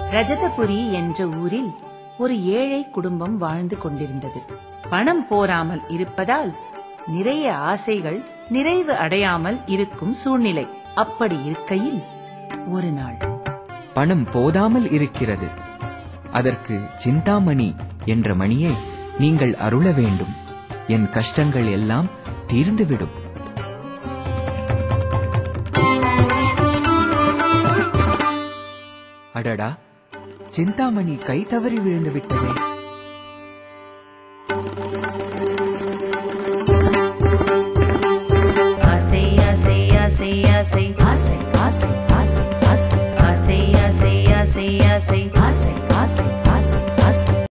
ரஜதபுரி என்ற ஊரில் ஒரு ஏழை குடும்பம் வாழ்ந்து கொண்டிருந்தது பணம் போராமல் இருப்பதால் நிறைய ஆசைகள் நிறைவு அடையாமல் இருக்கும் சூழ்நிலை அப்படி இருக்கையில் ஒரு நாள் பணம் போதாமல் இருக்கிறது அதற்கு சிந்தாமணி என்ற மணியை நீங்கள் அருள வேண்டும் என் கஷ்டங்கள் எல்லாம் தீர்ந்துவிடும் அடடா சிந்தாமணி கை தவறி விழுந்து விட்டதே